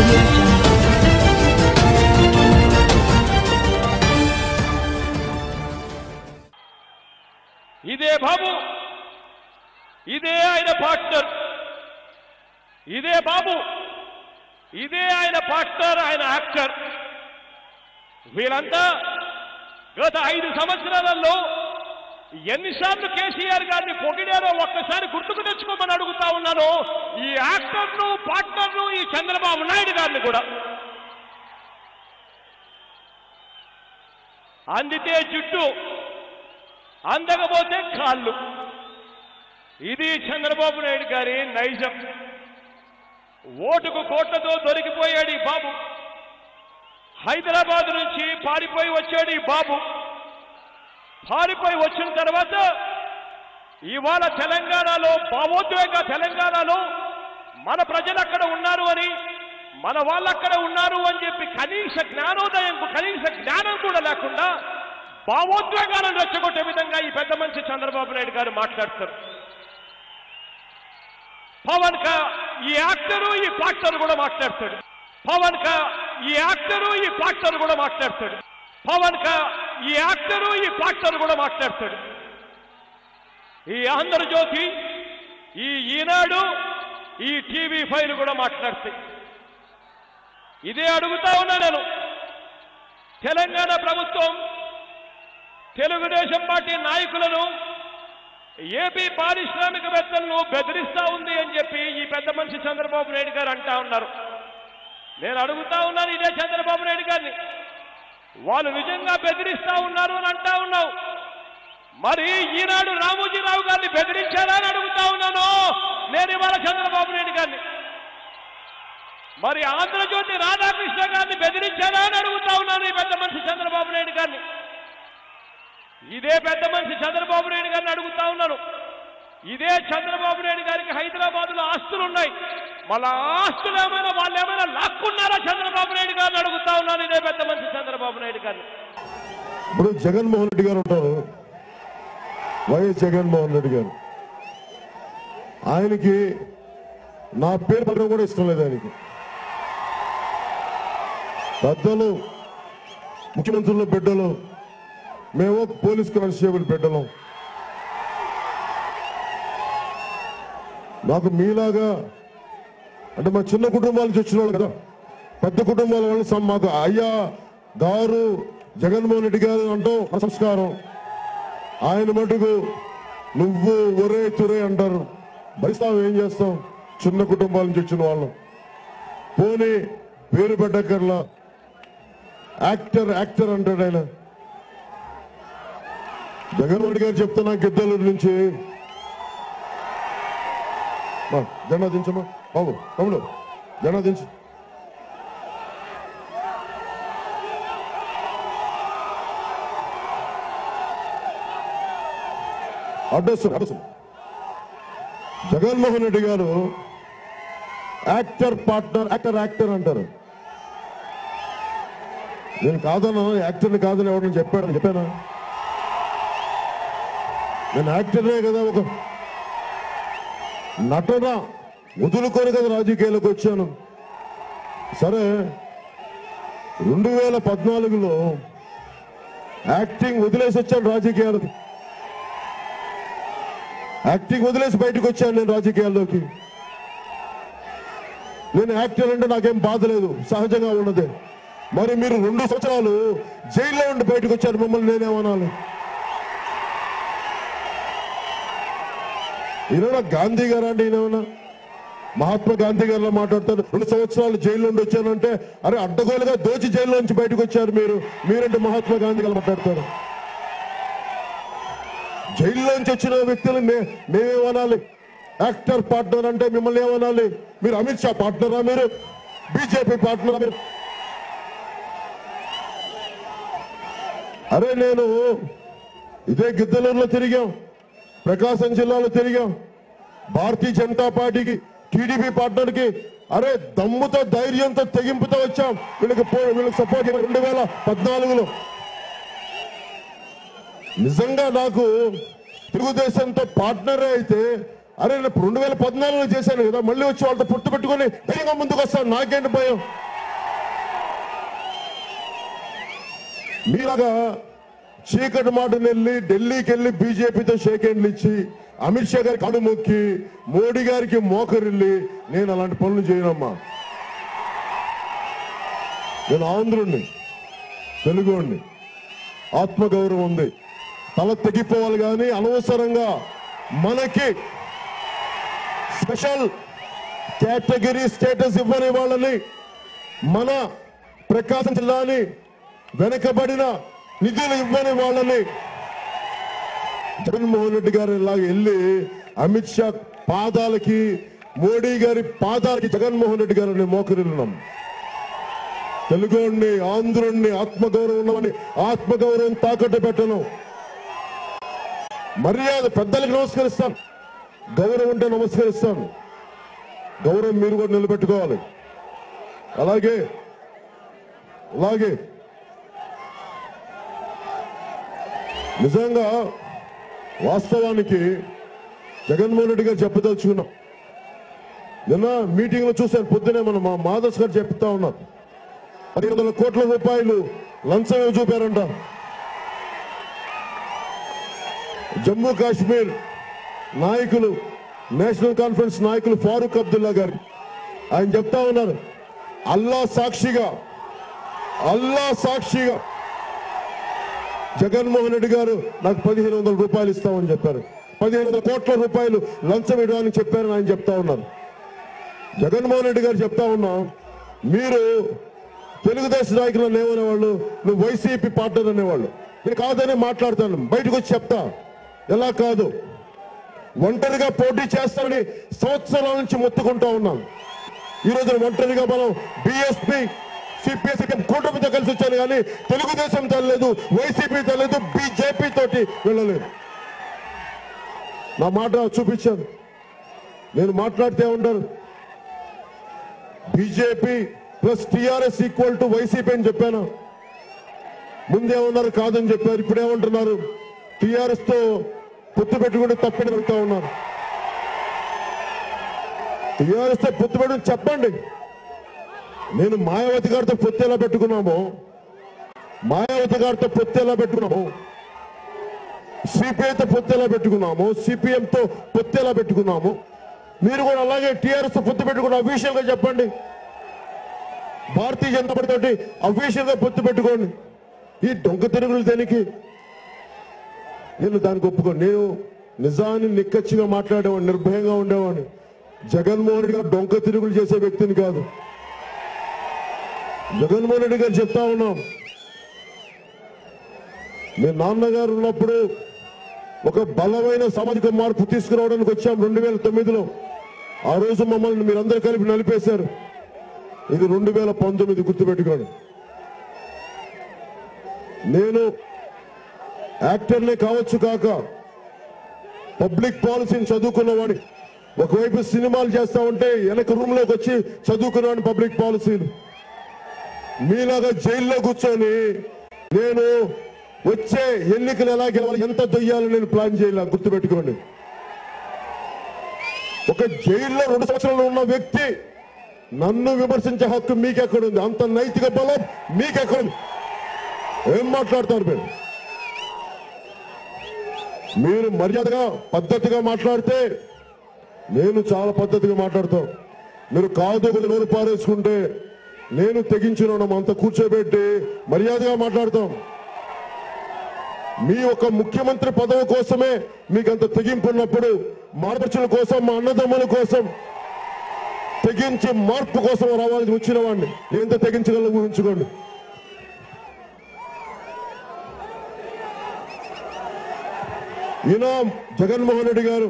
audio jungle. ఇదే బాబు ఇదే ఆయన పార్ట్నర్ ఇదే బాబు ఇదే ఆయన పార్ట్నర్ ఆయన యాక్టర్ వీళ్ళంతా గత ఐదు సంవత్సరాలలో ఎన్నిసార్లు కేసీఆర్ గారిని పొగిడారో ఒక్కసారి గుర్తుకు తెచ్చుకోమని అడుగుతా ఉన్నాను ఈ యాక్టర్ను పార్ట్నర్ను ఈ చంద్రబాబు నాయుడు గారిని కూడా అందితే జుట్టు అందకపోతే కాళ్ళు ఇది చంద్రబాబు నాయుడు గారి నైజం ఓటుకు కోట్లతో దొరికిపోయాడు ఈ బాబు హైదరాబాద్ నుంచి పారిపోయి వచ్చాడు ఈ బాబు పారిపోయి వచ్చిన తర్వాత ఇవాళ తెలంగాణలో భావోద్వేగ తెలంగాణలో మన ప్రజలు అక్కడ ఉన్నారు అని మన వాళ్ళు అక్కడ ఉన్నారు అని చెప్పి కనీస జ్ఞానోదయం కనీస జ్ఞానం కూడా లేకుండా భావోద్వేగాలను రెచ్చగొట్టే విధంగా ఈ పెద్ద మనిషి చంద్రబాబు నాయుడు గారు మాట్లాడతారు పవన్ కా ఈ యాక్టరు ఈ పార్ట్నర్ కూడా మాట్లాడతాడు పవన్ కా ఈ యాక్టరు ఈ పార్ట్నర్ కూడా మాట్లాడతాడు పవన్ కా ఈ యాక్టరు ఈ పార్ట్నర్ కూడా మాట్లాడతాడు ఈ ఆంధ్రజ్యోతి ఈ ఈనాడు ఈ టీవీ ఫైల్ కూడా మాట్లాడతాయి ఇదే అడుగుతా ఉన్నా నేను తెలంగాణ ప్రభుత్వం తెలుగుదేశం పార్టీ నాయకులను ఏపీ పారిశ్రామికవేత్తలను బెదిరిస్తా ఉంది అని చెప్పి ఈ పెద్ద మనిషి చంద్రబాబు నాయుడు గారు అంటా ఉన్నారు నేను అడుగుతా ఉన్నాను ఇదే చంద్రబాబు నాయుడు గారిని వాళ్ళు నిజంగా బెదిరిస్తా ఉన్నారు అని అంటా ఉన్నావు మరి ఈనాడు రామోజీరావు గారిని బెదిరించారా అని అడుగుతా ఉన్నాను నేను ఇవాళ చంద్రబాబు నాయుడు గారిని మరి ఆంధ్రజ్యోతి రాధాకృష్ణ గారిని బెదిరించారా అని అడుగుతా ఉన్నాను ఈ పెద్ద మనిషి చంద్రబాబు నాయుడు గారిని ఇదే పెద్ద మనిషి చంద్రబాబు నాయుడు గారిని అడుగుతా ఉన్నాను ఇదే చంద్రబాబు నాయుడు గారికి హైదరాబాద్ లో ఆస్తులు ఉన్నాయి మళ్ళా ఆస్తులు ఏమైనా వాళ్ళు ఏమైనా లాక్కున్నారా చంద్రబాబు నాయుడు గారిని అడుగుతా ఉన్నాను ఇదే పెద్ద మనిషి చంద్రబాబు నాయుడు గారిని ఇప్పుడు జగన్మోహన్ రెడ్డి గారు ఉంటారు వైఎస్ జగన్మోహన్ రెడ్డి గారు ఆయనకి నా పేరు పలకడం కూడా ఇష్టం లేదు ఆయనకి పెద్దలు ముఖ్యమంత్రుల బిడ్డలు మేము పోలీస్ కానిస్టేబుల్ బిడ్డలం నాకు మీలాగా అంటే మా చిన్న కుటుంబాల నుంచి వచ్చిన వాళ్ళు కదా పెద్ద కుటుంబాల వాళ్ళు సమ్ మాకు అయ్యా గారు జగన్మోహన్ రెడ్డి గారు అంటూ మన సంస్కారం ఆయన మటుకు నువ్వు ఒరే తురే అంటారు భరిస్తాం ఏం చేస్తాం చిన్న కుటుంబాల నుంచి వచ్చిన వాళ్ళం పోనీ పేరు పెట్టక్కర్లా యాక్టర్ యాక్టర్ అంటాడు ఆయన జగన్మోహన్ రెడ్డి గారు చెప్తున్నా గిద్దలూరు నుంచి మా, జెండా దించమ్మా బాబు తమ్ముడు జెండా దించు అడ్రస్ అడ్రస్ జగన్మోహన్ రెడ్డి గారు యాక్టర్ పార్ట్నర్ యాక్టర్ యాక్టర్ అంటారు నేను కాదన్నా యాక్టర్ని కాదని ఎవడని చెప్పాడు చెప్పానా నేను యాక్టర్నే కదా ఒక నటన వదులుకొని కదా రాజకీయాలకు వచ్చాను సరే రెండు వేల పద్నాలుగులో యాక్టింగ్ వదిలేసి వచ్చాను రాజకీయాలకు యాక్టింగ్ వదిలేసి బయటకు వచ్చాను నేను రాజకీయాల్లోకి నేను యాక్టర్ అంటే నాకేం బాధ లేదు సహజంగా ఉన్నదే మరి మీరు రెండు సంవత్సరాలు జైల్లో ఉండి బయటకు వచ్చారు మిమ్మల్ని నేనేమనాలి ఈయన గాంధీ గారు అంటే ఈయనేమన్నా మహాత్మా గాంధీ గారిలో మాట్లాడతారు రెండు సంవత్సరాలు జైల్లో ఉండి వచ్చానంటే అరే అడ్డగోలుగా దోచి జైల్లో నుంచి బయటకు వచ్చారు మీరు మీరంటే మహాత్మా గాంధీ గారు మాట్లాడతారు జైల్లోంచి వచ్చిన వ్యక్తులు మే- మేమేమనాలి యాక్టర్ పార్ట్నర్ అంటే మిమ్మల్ని ఏమనాలి మీరు అమిత్ షా పార్ట్నరా మీరు బీజేపీ పార్ట్నరా మీరు అరే నేను ఇదే గిద్దలూరులో తిరిగాం ప్రకాశం జిల్లాలో తిరిగాం భారతీయ జనతా పార్టీకి టీడీపీ పార్ట్నర్కి అరే దమ్ముతో ధైర్యంతో తెగింపుతో వచ్చాం వీళ్ళకి పో- వీళ్ళకి సపోర్ట్ రెండు వేల పద్నాలుగులో నిజంగా నాకు తెలుగుదేశంతో పార్ట్నరే అయితే అరే నేను రెండు వేల పద్నాలుగులో చేశాను కదా మళ్ళీ వచ్చి వాళ్ళతో పుట్టు పెట్టుకొని ధైర్యంగా ముందుకు వస్తాను నాకేంటి భయం మీలాగా చీకటి మాటను వెళ్ళి ఢిల్లీకి వెళ్ళి బీజేపీతో షేక్ హ్యాండ్లు ఇచ్చి అమిత్ షా గారికి కడు మొక్కి మోడీ గారికి మోకరిల్లి నేను అలాంటి పనులు చేయనమ్మా నేను ఆంధ్రుణ్ణి తెలుగుండి ఆత్మగౌరవం ఉంది తల తెగిపోవాలి కానీ అనవసరంగా మనకి స్పెషల్ కేటగిరీ స్టేటస్ ఇవ్వని వాళ్ళని మన ప్రకాశం జిల్లాని వెనకబడిన నిధులు ఇవ్వని వాళ్ళని జగన్మోహన్ రెడ్డి గారు ఇలా వెళ్ళి అమిత్ షా పాదాలకి మోడీ గారి పాదాలకి జగన్మోహన్ రెడ్డి గారిని మోకరిల్లున్నాం తెలుగుని ఆంధ్రుణ్ణి ఆత్మగౌరవం ఉన్నవని ఆత్మగౌరవం తాకట్టు పెట్టను మర్యాద పెద్దలకు నమస్కరిస్తాను గౌరవం ఉంటే నమస్కరిస్తాను గౌరవం మీరు కూడా నిలబెట్టుకోవాలి అలాగే అలాగే నిజంగా వాస్తవానికి జగన్మోహన్ రెడ్డి గారు చెప్పదలుచుకున్నాం నిన్న మీటింగ్ లో చూశాను పొద్దునే మన మా మాధవ్ గారు చెప్తా ఉన్నారు పదిహేను వందల కోట్ల రూపాయలు లంచం చూపారంట జమ్మూ కాశ్మీర్ నాయకులు నేషనల్ కాన్ఫరెన్స్ నాయకులు ఫారూక్ అబ్దుల్లా గారు ఆయన చెప్తా ఉన్నారు అల్లా సాక్షిగా అల్లా సాక్షిగా జగన్మోహన్ రెడ్డి గారు నాకు పదిహేను వందల రూపాయలు ఇస్తామని చెప్పారు పదిహేను వందల కోట్ల రూపాయలు లంచం ఇవ్వడానికి చెప్పారని ఆయన చెప్తా ఉన్నారు జగన్మోహన్ రెడ్డి గారు చెప్తా ఉన్నాం మీరు తెలుగుదేశం నాయకులు లేవనేవాళ్ళు నువ్వు వైసీపీ పార్ట్నర్ అనేవాళ్ళు నేను కాదని మాట్లాడతాను బయటకు వచ్చి చెప్తా ఎలా కాదు ఒంటరిగా పోటీ చేస్తామని సంవత్సరాల నుంచి మొత్తుకుంటా ఉన్నాం ఈ రోజున ఒంటరిగా మనం బిఎస్పీ సిపిఎస్సీ కూటమితో కలిసి వచ్చాను కానీ తెలుగుదేశం తల్లలేదు వైసీపీ తల్లలేదు బీజేపీ తోటి వెళ్ళలేదు నా మాట చూపించాను నేను మాట్లాడితే ఉంటారు BJP plus TRS equal to YCP అని చెప్పాను ముందేమన్నారు కాదని చెప్పారు ఇప్పుడు ఏమంటున్నారు టిఆర్ఎస్ తో పొత్తు పెట్టుకుంటే తప్పని పెడతా ఉన్నారు టిఆర్ఎస్ తో పొత్తు పెట్టుకుని చెప్పండి నేను మాయావతి గారితో పొత్తు ఎలా పెట్టుకున్నాము మాయావతి గారితో పొత్తు ఎలా పెట్టుకున్నాము సిపిఐతో పొత్తు ఎలా పెట్టుకున్నాము సిపిఎం తో పొత్తు ఎలా పెట్టుకున్నాము మీరు కూడా అలాగే టిఆర్ఎస్ తో పొత్తు పెట్టుకున్న అఫీషియల్ గా చెప్పండి భారతీయ జనతా పార్టీ తోటి అఫీషియల్ గా పొత్తు పెట్టుకోండి ఈ దొంగ తిరుగులు దేనికి నేను దానికి ఒప్పుకో నేను నిజాన్ని నిక్కచ్చిగా మాట్లాడేవాడిని నిర్భయంగా ఉండేవాడిని జగన్మోహన్ రెడ్డి గారు డొంక తిరుగులు చేసే వ్యక్తిని కాదు జగన్మోహన్ రెడ్డి గారు చెప్తా ఉన్నాం మీ నాన్నగారు ఉన్నప్పుడు ఒక బలమైన సామాజిక మార్పు తీసుకురావడానికి వచ్చాం రెండు వేల తొమ్మిదిలో ఆ రోజు మమ్మల్ని మీరందరూ కలిపి నలిపేశారు ఇది రెండు వేల పంతొమ్మిది గుర్తుపెట్టుకోండి నేను యాక్టర్నే కావచ్చు కాక పబ్లిక్ పాలసీని చదువుకున్నవాడి ఒకవైపు సినిమాలు చేస్తా ఉంటే వెనక రూమ్ లోకి వచ్చి చదువుకున్నాను పబ్లిక్ పాలసీలు మీలాగా జైల్లో కూర్చొని నేను వచ్చే ఎన్నికలు ఎలా గెలవాలి ఎంత దొయ్యాలో నేను ప్లాన్ చేయాలి గుర్తుపెట్టుకోండి ఒక జైల్లో రెండు సంవత్సరాలు ఉన్న వ్యక్తి నన్ను విమర్శించే హక్కు మీకెక్కడుంది అంత నైతిక బలం మీకెక్కడుంది ఏం మాట్లాడతారు మీరు మీరు మర్యాదగా పద్ధతిగా మాట్లాడితే నేను చాలా పద్ధతిగా మాట్లాడతాను మీరు కాదు కొద్ది నోరు పారేసుకుంటే నేను తెగించిన అంత కూర్చోబెట్టి మర్యాదగా మాట్లాడతాం మీ ఒక ముఖ్యమంత్రి పదవి కోసమే మీకు అంత తెగింపు ఉన్నప్పుడు మార్పుల కోసం మా అన్నదమ్ముల కోసం తెగించి మార్పు కోసం రావాల్సి వచ్చిన వాడిని ఎంత తెగించగలను ఊహించుకోండి ఈయన జగన్మోహన్ రెడ్డి గారు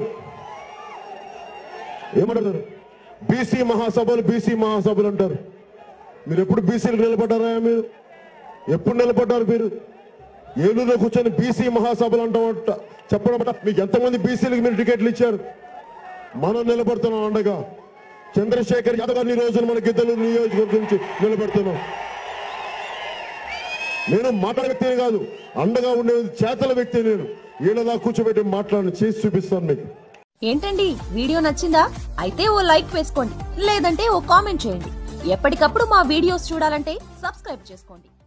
ఏమంటారు బీసీ మహాసభలు బీసీ మహాసభలు అంటారు మీరు ఎప్పుడు బీసీలకు నిలబడ్డారా మీరు ఎప్పుడు నిలబడ్డారు మీరు ఏలూరులో కూర్చొని బీసీ మహాసభలు అంటామంట చెప్పడం అంట మీకు ఎంతమంది బీసీలకు మీరు టికెట్లు ఇచ్చారు మనం నిలబడుతున్నాం అండగా చంద్రశేఖర్ యాదవ్ గారిని ఈ రోజున మన గిద్దలు నియోజకవర్గం నుంచి నిలబెడుతున్నాం నేను మాట్లాడే వ్యక్తిని కాదు అండగా ఉండే చేతల వ్యక్తి నేను వీళ్ళలా కూర్చోబెట్టి మాట్లాడి చేసి చూపిస్తాను మీకు ఏంటండి వీడియో నచ్చిందా అయితే ఓ లైక్ వేసుకోండి లేదంటే ఓ కామెంట్ చేయండి ఎప్పటికప్పుడు మా వీడియోస్ చూడాలంటే సబ్స్క్రైబ్ చేసుకోండి